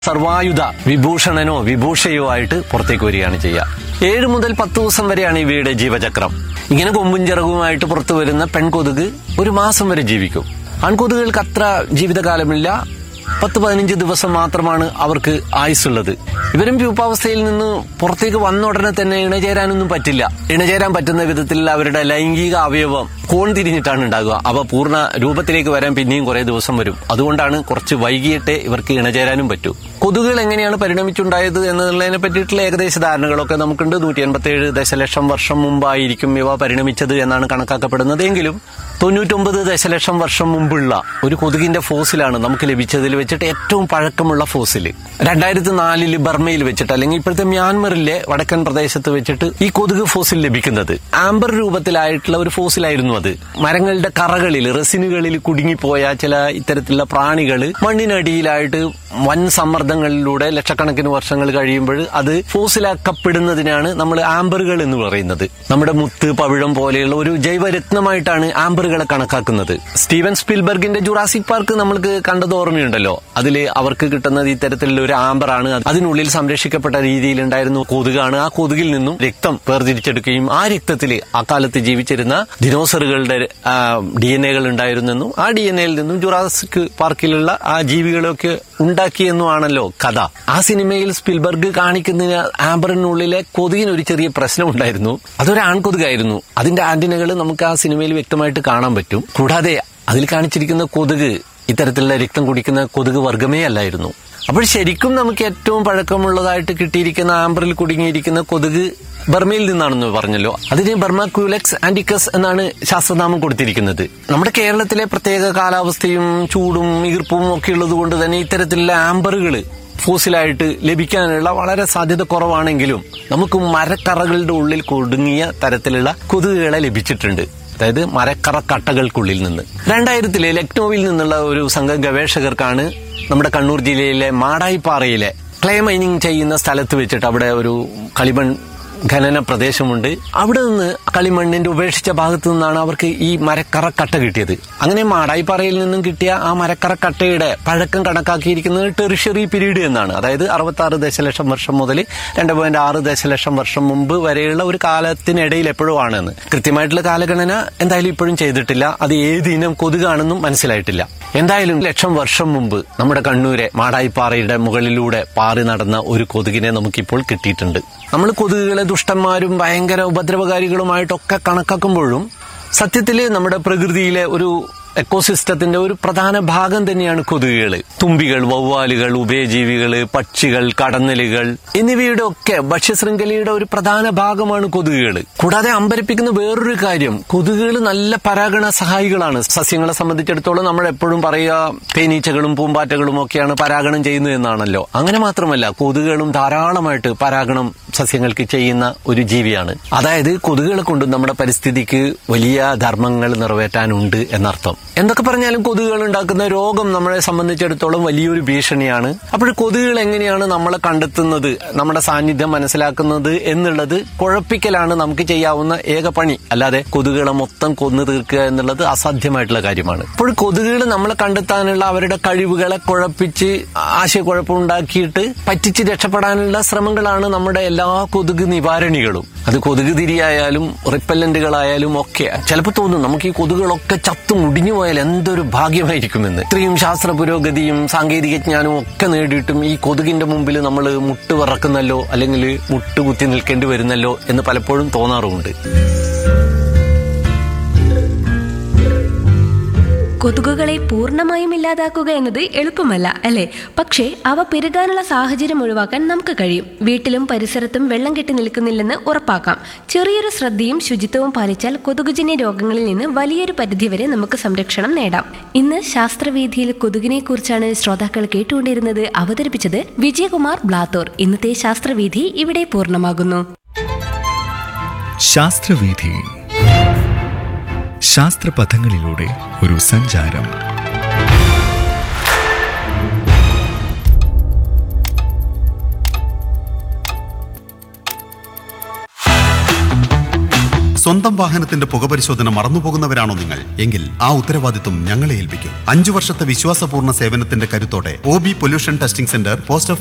സർവായുധ വിഭൂഷണനോ വിഭൂഷയോ ആയിട്ട് പുറത്തേക്ക് വരികയാണ് ചെയ്യുക ഏഴ് മുതൽ പത്ത് ദിവസം വരെയാണ് ഇവയുടെ ജീവചക്രം ഇങ്ങനെ കൊമ്പും ചിറകുമായിട്ട് പുറത്തു വരുന്ന പെൺകൊതുക് ഒരു മാസം വരെ ജീവിക്കും ആൺകൊതുകുകൾക്ക് അത്ര ജീവിതകാലമില്ല പത്ത് പതിനഞ്ച് ദിവസം മാത്രമാണ് അവർക്ക് ആയുസ്സുള്ളത് ഇവരും പ്യൂപ്പാവസ്ഥയിൽ നിന്ന് പുറത്തേക്ക് വന്ന ഉടനെ തന്നെ ഇണചേരാനൊന്നും പറ്റില്ല ഇണചേരാൻ പറ്റുന്ന വിധത്തിൽ അവരുടെ ലൈംഗിക അവയവം കോൺ തിരിഞ്ഞിട്ടാണ് ഉണ്ടാകുക അവ പൂർണ്ണ രൂപത്തിലേക്ക് വരാൻ പിന്നെയും കുറെ ദിവസം വരും അതുകൊണ്ടാണ് കുറച്ച് വൈകിയിട്ടേ ഇവർക്ക് ഇണചേരാനും പറ്റൂ കൊതുകുകൾ എങ്ങനെയാണ് പരിണമിച്ചുണ്ടായത് എന്നതിനെ പറ്റിയിട്ടുള്ള ഏകദേശ ധാരണകളൊക്കെ നമുക്കുണ്ട് നൂറ്റി എൺപത്തിയേഴ് ദശലക്ഷം വർഷം മുമ്പായിരിക്കും ഇവ പരിണമിച്ചത് എന്നാണ് കണക്കാക്കപ്പെടുന്നത് എങ്കിലും തൊണ്ണൂറ്റൊമ്പത് ദശലക്ഷം വർഷം മുമ്പുള്ള ഒരു കൊതുകിന്റെ ഫോസിലാണ് നമുക്ക് ലഭിച്ചതിൽ വെച്ചിട്ട് ഏറ്റവും പഴക്കമുള്ള ഫോസിൽ രണ്ടായിരത്തി നാലില് ബർമയിൽ വെച്ചിട്ട് അല്ലെങ്കിൽ ഇപ്പോഴത്തെ മ്യാൻമറിലെ വടക്കൻ പ്രദേശത്ത് വെച്ചിട്ട് ഈ കൊതുക് ഫോസിൽ ലഭിക്കുന്നത് ആംബർ രൂപത്തിലായിട്ടുള്ള ഒരു ഫോസിലായിരുന്നു അത് മരങ്ങളുടെ കറകളിൽ റെസിനുകളിൽ കുടുങ്ങിപ്പോയ ചില ഇത്തരത്തിലുള്ള പ്രാണികൾ മണ്ണിനടിയിലായിട്ട് വൻ സമ്മർദ്ദങ്ങളിലൂടെ ലക്ഷക്കണക്കിന് വർഷങ്ങൾ കഴിയുമ്പോൾ അത് ഫോസിലാക്കപ്പെടുന്നതിനാണ് നമ്മൾ ആംബറുകൾ എന്ന് പറയുന്നത് നമ്മുടെ മുത്ത് പവിഴം പോലെയുള്ള ഒരു ജൈവരത്നമായിട്ടാണ് ആംബറുകളെ കണക്കാക്കുന്നത് സ്റ്റീവൻ സ്പിൽബർഗിന്റെ ജുറാസിക് പാർക്ക് നമ്മൾക്ക് കണ്ടത് ഓർമ്മയുണ്ടല്ലോ അതിൽ അവർക്ക് കിട്ടുന്നത് ഇത്തരത്തിലുള്ള ഒരു ആംബറാണ് അതിനുള്ളിൽ സംരക്ഷിക്കപ്പെട്ട രീതിയിൽ ഉണ്ടായിരുന്നു കൊതുകാണ് ആ കൊതുകിൽ നിന്നും രക്തം വേർതിരിച്ചെടുക്കുകയും ആ രക്തത്തിൽ അക്കാലത്ത് ജീവിച്ചിരുന്ന ദിനോസറുകളുടെ ഡി എൻ എകൾ ഉണ്ടായിരുന്നെന്നും ആ ഡി എൻ എയിൽ നിന്നും ജുറാസിക് പാർക്കിലുള്ള ആ ജീവികളെയൊക്കെ ഉണ്ടാക്കിയെന്നുമാണല്ലോ കഥ ആ സിനിമയിൽ സ്പിൽബർഗ് കാണിക്കുന്നതിന് ആംബറിനുള്ളിലെ കൊതുകിന് ഒരു ചെറിയ പ്രശ്നം ഉണ്ടായിരുന്നു അതൊരു ആൺകൊതുകായിരുന്നു അതിന്റെ ആന്റിനകൾ നമുക്ക് ആ സിനിമയിൽ വ്യക്തമായിട്ട് കാണാൻ പറ്റും കൂടാതെ അതിൽ കാണിച്ചിരിക്കുന്ന കൊതുക് ഇത്തരത്തിലുള്ള രക്തം കുടിക്കുന്ന കൊതുക് വർഗമേ അല്ലായിരുന്നു അപ്പോൾ ശരിക്കും നമുക്ക് ഏറ്റവും പഴക്കമുള്ളതായിട്ട് കിട്ടിയിരിക്കുന്ന ആംബറിൽ കുടുങ്ങിയിരിക്കുന്ന കൊതുക് ബർമയിൽ നിന്നാണെന്ന് പറഞ്ഞല്ലോ അതിന് ബർമാക്യൂലെക്സ് ആന്റിക്കസ് എന്നാണ് ശാസ്ത്രനാമം കൊടുത്തിരിക്കുന്നത് നമ്മുടെ കേരളത്തിലെ പ്രത്യേക കാലാവസ്ഥയും ചൂടും ഈർപ്പവും ഒക്കെ ഉള്ളത് കൊണ്ട് തന്നെ ഇത്തരത്തിലുള്ള ആംബറുകൾ ഫോസിലായിട്ട് ലഭിക്കാനുള്ള വളരെ സാധ്യത കുറവാണെങ്കിലും നമുക്ക് മരക്കറകളുടെ ഉള്ളിൽ കുടുങ്ങിയ തരത്തിലുള്ള കൊതുകുകളെ ലഭിച്ചിട്ടുണ്ട് അതായത് മരക്കറ കട്ടകൾക്കുള്ളിൽ നിന്ന് രണ്ടായിരത്തിലെ ലക്നൌവിൽ നിന്നുള്ള ഒരു സംഘം ഗവേഷകർക്കാണ് നമ്മുടെ കണ്ണൂർ ജില്ലയിലെ മാടായിപ്പാറയിലെ ക്ലേ മൈനിങ് ചെയ്യുന്ന സ്ഥലത്ത് വെച്ചിട്ട് അവിടെ ഒരു കളിമൺ ഖനന പ്രദേശമുണ്ട് അവിടെ നിന്ന് കളിമണ്ണിന്റെ ഉപേക്ഷിച്ച ഭാഗത്തു നിന്നാണ് അവർക്ക് ഈ മരക്കറക്കട്ട കിട്ടിയത് അങ്ങനെ മാടായിപ്പാറയിൽ നിന്നും കിട്ടിയ ആ മരക്കറക്കട്ടയുടെ പഴക്കം കണക്കാക്കിയിരിക്കുന്നത് ടെറിഷറി പീരീഡ് എന്നാണ് അതായത് അറുപത്തി ആറ് ദശലക്ഷം വർഷം മുതൽ രണ്ട് പോയിന്റ് ആറ് ദശലക്ഷം വർഷം മുമ്പ് വരെയുള്ള ഒരു കാലത്തിനിടയിൽ എപ്പോഴും ആണെന്ന് കൃത്യമായിട്ടുള്ള കാലഗണന എന്തായാലും ഇപ്പോഴും ചെയ്തിട്ടില്ല അത് ഏത് ഇനം കൊതുകാണെന്നും മനസ്സിലായിട്ടില്ല എന്തായാലും ലക്ഷം വർഷം മുമ്പ് നമ്മുടെ കണ്ണൂരെ മാടായിപ്പാറയുടെ മുകളിലൂടെ പാറി നടന്ന ഒരു കൊതുകിനെ നമുക്കിപ്പോൾ കിട്ടിയിട്ടുണ്ട് നമ്മൾ കൊതുകുകളെ ദുഷ്ടന്മാരും ഭയങ്കര ഉപദ്രവകാരികളുമായിട്ടൊക്കെ കണക്കാക്കുമ്പോഴും സത്യത്തില് നമ്മുടെ പ്രകൃതിയിലെ ഒരു എക്കോസിസ്റ്റത്തിന്റെ ഒരു പ്രധാന ഭാഗം തന്നെയാണ് കൊതുകുകൾ തുമ്പികൾ വവ്വാലുകൾ ഉഭയജീവികൾ പക്ഷികൾ കടന്നലുകൾ എന്നിവയുടെ ഒക്കെ ഭക്ഷ്യശൃംഖലയുടെ ഒരു പ്രധാന ഭാഗമാണ് കൊതുകുകൾ കൂടാതെ അമ്പരപ്പിക്കുന്ന വേറൊരു കാര്യം കൊതുകുകൾ നല്ല പരാഗണ സഹായികളാണ് സസ്യങ്ങളെ സംബന്ധിച്ചിടത്തോളം നമ്മൾ എപ്പോഴും പറയുക തേനീച്ചകളും പൂമ്പാറ്റകളും ഒക്കെയാണ് പരാഗണം ചെയ്യുന്നത് എന്നാണല്ലോ അങ്ങനെ മാത്രമല്ല കൊതുകുകളും ധാരാളമായിട്ട് പരാഗണം സസ്യങ്ങൾക്ക് ചെയ്യുന്ന ഒരു ജീവിയാണ് അതായത് കൊതുകുകളെ കൊണ്ട് നമ്മുടെ പരിസ്ഥിതിക്ക് വലിയ ധർമ്മങ്ങൾ നിറവേറ്റാനുണ്ട് എന്നർത്ഥം എന്തൊക്കെ പറഞ്ഞാലും കൊതുകുകൾ ഉണ്ടാക്കുന്ന രോഗം നമ്മളെ സംബന്ധിച്ചിടത്തോളം വലിയൊരു ഭീഷണിയാണ് അപ്പോൾ കൊതുകുകൾ എങ്ങനെയാണ് നമ്മളെ കണ്ടെത്തുന്നത് നമ്മുടെ സാന്നിധ്യം മനസ്സിലാക്കുന്നത് എന്നുള്ളത് കുഴപ്പിക്കലാണ് നമുക്ക് ചെയ്യാവുന്ന ഏക പണി അല്ലാതെ കൊതുകുകളെ മൊത്തം കൊന്നു തീർക്കുക എന്നുള്ളത് അസാധ്യമായിട്ടുള്ള കാര്യമാണ് അപ്പോൾ കൊതുകുകൾ നമ്മളെ കണ്ടെത്താനുള്ള അവരുടെ കഴിവുകളെ കുഴപ്പിച്ച് ആശയക്കുഴപ്പം ഉണ്ടാക്കിയിട്ട് പറ്റിച്ച് രക്ഷപ്പെടാനുള്ള ശ്രമങ്ങളാണ് നമ്മുടെ എല്ലാ കൊതുക് നിവാരണികളും അത് കൊതുക് തിരിയായാലും റിപ്പല്ലന്റുകളായാലും ഒക്കെ ചിലപ്പോൾ തോന്നും നമുക്ക് ഈ കൊതുകുകളൊക്കെ ചത്തു മുടിഞ്ഞു പോയാൽ എന്തൊരു ഭാഗ്യമായിരിക്കുമെന്ന് ഇത്രയും ശാസ്ത്ര പുരോഗതിയും സാങ്കേതിക ജ്ഞാനവും ഒക്കെ നേടിയിട്ടും ഈ കൊതുകിന്റെ മുമ്പിൽ നമ്മൾ മുട്ട് വിറക്കുന്നല്ലോ അല്ലെങ്കിൽ മുട്ടുകുത്തി നിൽക്കേണ്ടി വരുന്നല്ലോ എന്ന് പലപ്പോഴും തോന്നാറുമുണ്ട് കൊതുകുകളെ പൂർണ്ണമായും ഇല്ലാതാക്കുക എന്നത് എളുപ്പമല്ല അല്ലേ പക്ഷേ അവ പെരുകാനുള്ള സാഹചര്യം ഒഴിവാക്കാൻ നമുക്ക് കഴിയും വീട്ടിലും പരിസരത്തും വെള്ളം കെട്ടി നിൽക്കുന്നില്ലെന്ന് ഉറപ്പാക്കാം ചെറിയൊരു ശ്രദ്ധയും ശുചിത്വവും പാലിച്ചാൽ കൊതുകുജന്യ രോഗങ്ങളിൽ നിന്ന് വലിയൊരു പരിധിവരെ നമുക്ക് സംരക്ഷണം നേടാം ഇന്ന് ശാസ്ത്രവീതിയിൽ കൊതുകിനെ കുറിച്ചാണ് ശ്രോതാക്കൾ കേട്ടുകൊണ്ടിരുന്നത് അവതരിപ്പിച്ചത് വിജയകുമാർ ബ്ലാത്തൂർ ഇന്നത്തെ ശാസ്ത്രവീതി ഇവിടെ പൂർണ്ണമാകുന്നു ശാസ്ത്രവീഥി ശാസ്ത്രപഥങ്ങളിലൂടെ ഒരു സഞ്ചാരം സ്വന്തം വാഹനത്തിന്റെ പുകപരിശോധന മറന്നുപോകുന്നവരാണോ നിങ്ങൾ എങ്കിൽ ആ ഉത്തരവാദിത്വം ഞങ്ങളെ ഏൽപ്പിക്കും അഞ്ചു വർഷത്തെ വിശ്വാസപൂർണ്ണ സേവനത്തിന്റെ കരുത്തോടെ O B pollution testing centre post office